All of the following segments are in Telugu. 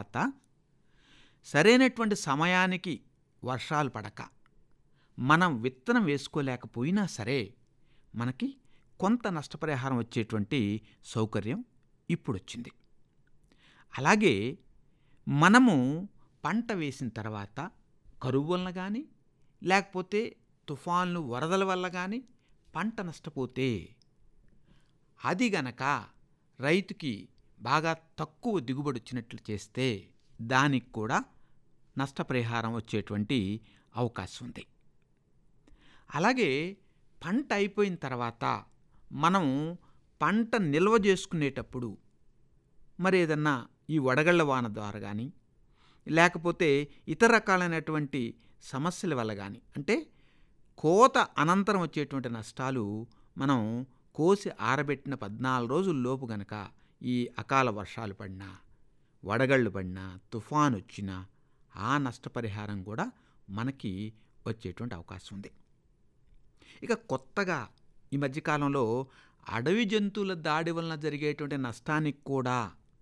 తర్వాత సరైనటువంటి సమయానికి వర్షాలు పడక మనం విత్తనం వేసుకోలేకపోయినా సరే మనకి కొంత నష్టపరిహారం వచ్చేటువంటి సౌకర్యం ఇప్పుడు వచ్చింది అలాగే మనము పంట వేసిన తర్వాత కరువు వలన కానీ లేకపోతే తుఫాన్లు వరదల వల్ల కానీ పంట నష్టపోతే అది గనక రైతుకి బాగా తక్కువ దిగుబడి వచ్చినట్లు చేస్తే దానికి కూడా నష్టపరిహారం వచ్చేటువంటి అవకాశం ఉంది అలాగే పంట అయిపోయిన తర్వాత మనం పంట నిల్వ చేసుకునేటప్పుడు మరి ఏదన్నా ఈ వడగళ్ళ వాన ద్వారా కానీ లేకపోతే ఇతర రకాలైనటువంటి సమస్యల వల్ల కానీ అంటే కోత అనంతరం వచ్చేటువంటి నష్టాలు మనం కోసి ఆరబెట్టిన పద్నాలుగు రోజుల లోపు గనక ఈ అకాల వర్షాలు పడినా వడగళ్ళు పడినా తుఫాన్ వచ్చినా ఆ నష్టపరిహారం కూడా మనకి వచ్చేటువంటి అవకాశం ఉంది ఇక కొత్తగా ఈ మధ్యకాలంలో అడవి జంతువుల దాడి వలన జరిగేటువంటి నష్టానికి కూడా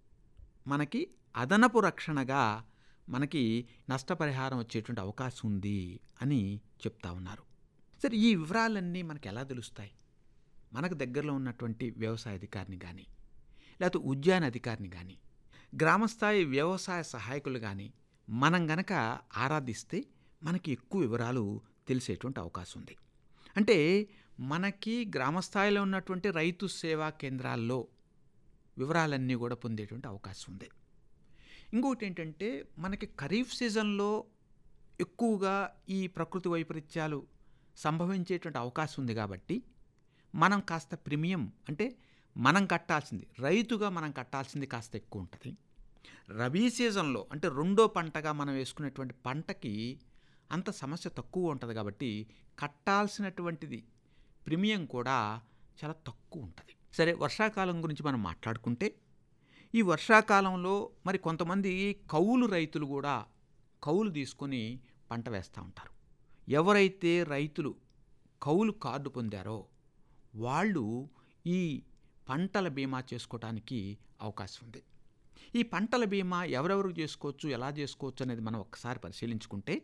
మనకి అదనపు రక్షణగా మనకి నష్టపరిహారం వచ్చేటువంటి అవకాశం ఉంది అని చెప్తా ఉన్నారు సరే ఈ వివరాలన్నీ మనకు ఎలా తెలుస్తాయి మనకు దగ్గరలో ఉన్నటువంటి వ్యవసాయ అధికారిని కానీ లేకపోతే ఉద్యాన అధికారిని కానీ గ్రామస్థాయి వ్యవసాయ సహాయకులు కానీ మనం గనక ఆరాధిస్తే మనకి ఎక్కువ వివరాలు తెలిసేటువంటి అవకాశం ఉంది అంటే మనకి గ్రామస్థాయిలో ఉన్నటువంటి రైతు సేవా కేంద్రాల్లో వివరాలన్నీ కూడా పొందేటువంటి అవకాశం ఉంది ఇంకొకటి ఏంటంటే మనకి ఖరీఫ్ సీజన్లో ఎక్కువగా ఈ ప్రకృతి వైపరీత్యాలు సంభవించేటువంటి అవకాశం ఉంది కాబట్టి మనం కాస్త ప్రీమియం అంటే మనం కట్టాల్సింది రైతుగా మనం కట్టాల్సింది కాస్త ఎక్కువ ఉంటుంది రబీ సీజన్లో అంటే రెండో పంటగా మనం వేసుకునేటువంటి పంటకి అంత సమస్య తక్కువ ఉంటుంది కాబట్టి కట్టాల్సినటువంటిది ప్రీమియం కూడా చాలా తక్కువ ఉంటుంది సరే వర్షాకాలం గురించి మనం మాట్లాడుకుంటే ఈ వర్షాకాలంలో మరి కొంతమంది కౌలు రైతులు కూడా కౌలు తీసుకొని పంట వేస్తూ ఉంటారు ఎవరైతే రైతులు కౌలు కార్డు పొందారో వాళ్ళు ఈ పంటల బీమా చేసుకోవడానికి అవకాశం ఉంది ఈ పంటల బీమా ఎవరెవరు చేసుకోవచ్చు ఎలా చేసుకోవచ్చు అనేది మనం ఒక్కసారి పరిశీలించుకుంటే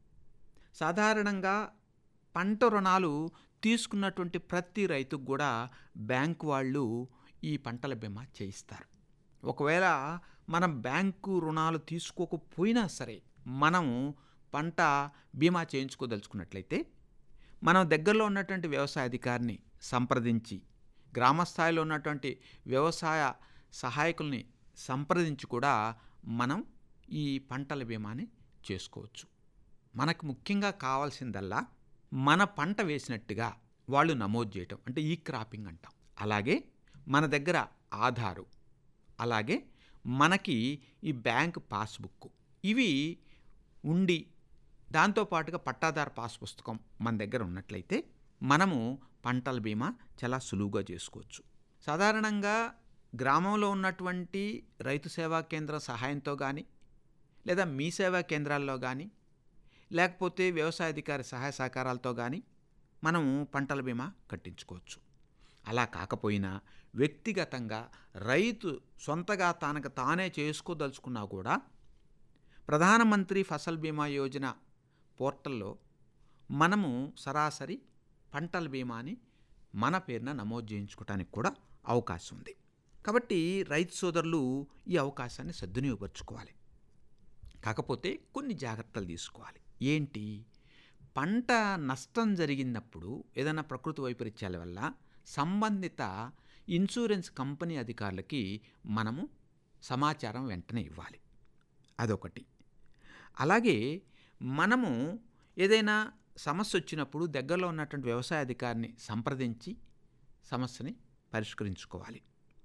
సాధారణంగా పంట రుణాలు తీసుకున్నటువంటి ప్రతి రైతుకు కూడా బ్యాంకు వాళ్ళు ఈ పంటల బీమా చేయిస్తారు ఒకవేళ మనం బ్యాంకు రుణాలు తీసుకోకపోయినా సరే మనం పంట బీమా చేయించుకోదలుచుకున్నట్లయితే మనం దగ్గరలో ఉన్నటువంటి వ్యవసాయ అధికారిని సంప్రదించి గ్రామస్థాయిలో ఉన్నటువంటి వ్యవసాయ సహాయకుల్ని సంప్రదించి కూడా మనం ఈ పంటల బీమాని చేసుకోవచ్చు మనకు ముఖ్యంగా కావాల్సిందల్లా మన పంట వేసినట్టుగా వాళ్ళు నమోదు చేయటం అంటే ఈ క్రాపింగ్ అంటాం అలాగే మన దగ్గర ఆధారు అలాగే మనకి ఈ బ్యాంక్ పాస్బుక్ ఇవి ఉండి దాంతోపాటుగా పట్టాదారు పాస్ పుస్తకం మన దగ్గర ఉన్నట్లయితే మనము పంటల బీమా చాలా సులువుగా చేసుకోవచ్చు సాధారణంగా గ్రామంలో ఉన్నటువంటి రైతు సేవా కేంద్ర సహాయంతో కానీ లేదా మీ సేవా కేంద్రాల్లో కానీ లేకపోతే వ్యవసాయ అధికారి సహాయ సహకారాలతో కానీ మనము పంటల బీమా కట్టించుకోవచ్చు అలా కాకపోయినా వ్యక్తిగతంగా రైతు సొంతగా తనకు తానే చేసుకోదలుచుకున్నా కూడా ప్రధానమంత్రి ఫసల్ బీమా యోజన పోర్టల్లో మనము సరాసరి పంటల బీమాని మన పేరున నమోదు చేయించుకోవడానికి కూడా అవకాశం ఉంది కాబట్టి రైతు సోదరులు ఈ అవకాశాన్ని సద్వినియోగపరచుకోవాలి కాకపోతే కొన్ని జాగ్రత్తలు తీసుకోవాలి ఏంటి పంట నష్టం జరిగినప్పుడు ఏదైనా ప్రకృతి వైపరీత్యాల వల్ల సంబంధిత ఇన్సూరెన్స్ కంపెనీ అధికారులకి మనము సమాచారం వెంటనే ఇవ్వాలి అదొకటి అలాగే మనము ఏదైనా సమస్య వచ్చినప్పుడు దగ్గరలో ఉన్నటువంటి వ్యవసాయ అధికారిని సంప్రదించి సమస్యని పరిష్కరించుకోవాలి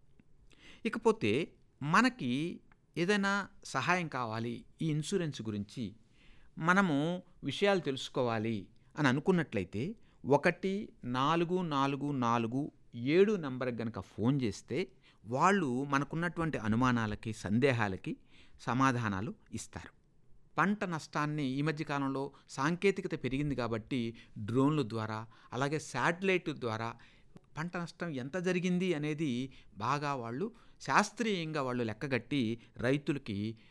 ఇకపోతే మనకి ఏదైనా సహాయం కావాలి ఈ ఇన్సూరెన్స్ గురించి మనము విషయాలు తెలుసుకోవాలి అని అనుకున్నట్లయితే ఒకటి నాలుగు నాలుగు నాలుగు ఏడు నంబర్కి గనక ఫోన్ చేస్తే వాళ్ళు మనకున్నటువంటి అనుమానాలకి సందేహాలకి సమాధానాలు ఇస్తారు పంట నష్టాన్ని ఈ మధ్య కాలంలో సాంకేతికత పెరిగింది కాబట్టి డ్రోన్ల ద్వారా అలాగే శాటిలైట్ ద్వారా పంట నష్టం ఎంత జరిగింది అనేది బాగా వాళ్ళు శాస్త్రీయంగా వాళ్ళు లెక్కగట్టి రైతులకి